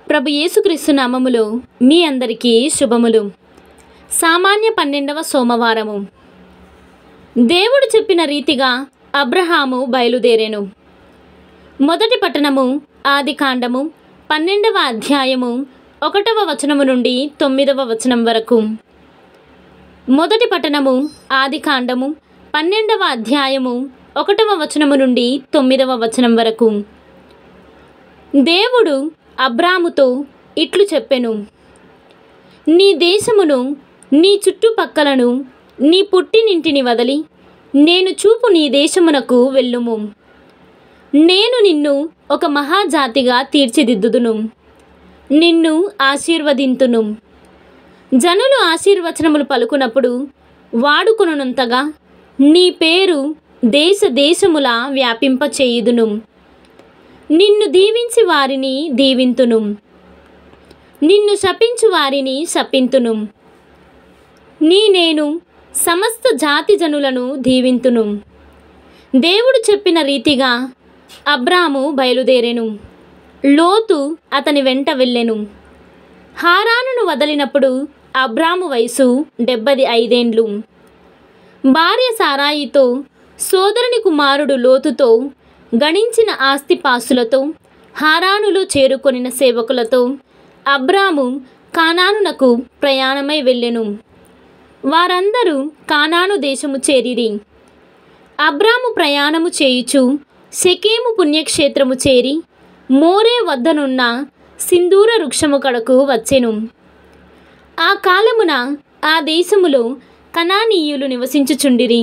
ప్రభు యేసుక్రీస్తు నామములో మీ అందరికీ శుభములు సామాన్య పన్నెండవ సోమవారము దేవుడు చెప్పిన రీతిగా అబ్రహాము బయలుదేరెను మొదటి పట్టణము ఆది కాండము పన్నెండవ అధ్యాయము ఒకటవ వచనము నుండి తొమ్మిదవ వచనం వరకు మొదటి పట్టణము ఆది కాండము పన్నెండవ అధ్యాయము ఒకటవ వచనము నుండి తొమ్మిదవ వచనం వరకు దేవుడు అబ్రాముతో ఇట్లు చెప్పెను నీ దేశమును నీ చుట్టుపక్కలను నీ పుట్టినింటిని వదలి నేను చూపు నీ దేశమునకు వెళ్ళుము నేను నిన్ను ఒక మహాజాతిగా తీర్చిదిద్దుదును నిన్ను ఆశీర్వదింతును జనులు ఆశీర్వచనములు పలుకునప్పుడు వాడుకొనునంతగా నీ పేరు దేశ దేశముల వ్యాపింపచేయుదును నిన్ను దీవించి వారిని దీవింతును నిన్ను శపించు వారిని శపింతును నీ నేను సమస్త జాతి జనులను దీవింతును దేవుడు చెప్పిన రీతిగా అబ్రాము బయలుదేరెను లోతు అతని వెంట వెళ్ళెను హారానును వదిలినప్పుడు అబ్రాము వయసు డెబ్బది ఐదేండ్లు భార్య సారాయితో సోదరుని కుమారుడు లోతుతో గణించిన ఆస్తిపాస్తులతో హారానులో చేరుకొనిన సేవకులతో అబ్రాము కానానునకు ప్రయాణమై వెళ్ళెను వారందరూ కానాను దేశము చేరిరి అబ్రాము ప్రయాణము చేయుచు శకేము పుణ్యక్షేత్రము చేరి మోరే వద్దనున్న సింధూర వృక్షము కడకు వచ్చెను ఆ కాలమున ఆ దేశములో కనానీయులు నివసించుచుండిరి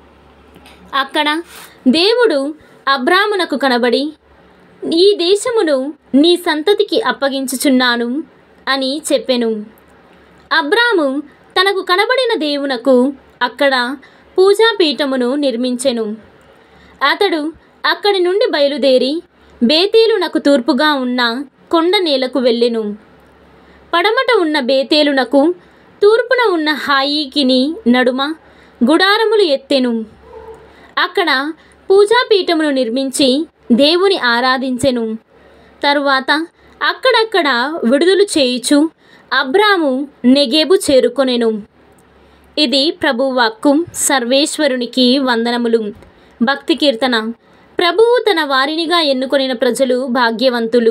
అక్కడ దేవుడు అబ్రామునకు కనబడి ఈ దేశమును నీ సంతతికి అప్పగించుచున్నాను అని చెప్పెను అబ్రాము తనకు కనబడిన దేవునకు అక్కడ పూజాపీఠమును నిర్మించెను అతడు అక్కడి నుండి బయలుదేరి బేతేలునకు తూర్పుగా ఉన్న కొండ నేలకు వెళ్ళెను పడమట ఉన్న బేతేలునకు తూర్పున ఉన్న హాయికిని నడుమ గుడారములు ఎత్తెను అక్కడ పూజాపీఠమును నిర్మించి దేవుని ఆరాధించెను తరువాత అక్కడక్కడ విడుదల చేయుచు అబ్రాము నెగేబు చేరుకొనెను ఇది ప్రభువాక్కు సర్వేశ్వరునికి వందనములు భక్తి కీర్తన ప్రభువు తన వారినిగా ఎన్నుకొనిన ప్రజలు భాగ్యవంతులు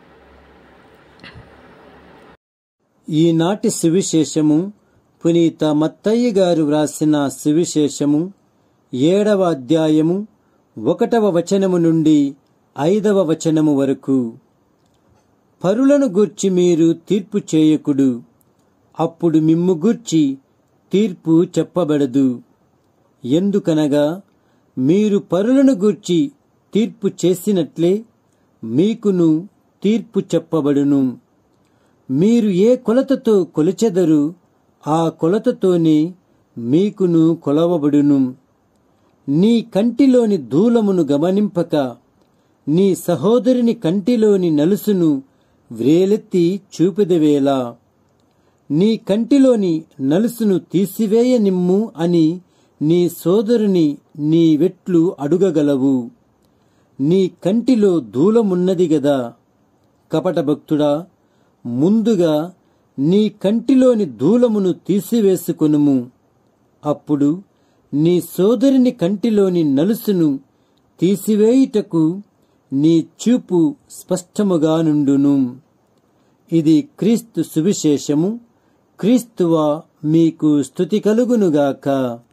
ఈనాటి సువిశేషము పునీత మత్తయ్య గారు వ్రాసిన సువిశేషము ఏడవ అధ్యాయము ఒకటవ వచనము నుండి ఐదవ వచనము వరకు పరులను గూర్చి మీరు తీర్పు చేయకుడు అప్పుడు మిమ్ము గూర్చి తీర్పు చెప్పబడదు ఎందుకనగా మీరు పరులను గూర్చి తీర్పు చేసినట్లే మీకును తీర్పు చెప్పబడును మీరు ఏ కొలతతో కొలిచెదరు ఆ కొలతతోనే మీకును కొలవబడును నీ కంటిలోని దూలమును గమనింపక నీ సహోదరుని కంటిలోని నలుసును వ్రేలెత్తి చూపెదవేలా నీ కంటిలోని నలుసును తీసివేయ నిమ్ము అని నీ సోదరుని నీ వెట్లు అడుగగలవు నీ కంటిలో దూలమున్నది గదా కపట భక్తుడా ముందుగా నీ కంటిలోని దూలమును తీసివేసుకొనుము అప్పుడు నీ సోదరుని కంటిలోని నలుసును తీసివేయుటకు నీ చూపు స్పష్టముగా నుండును ఇది క్రీస్తు సువిశేషము క్రీస్తువా మీకు స్థుతి కలుగునుగాక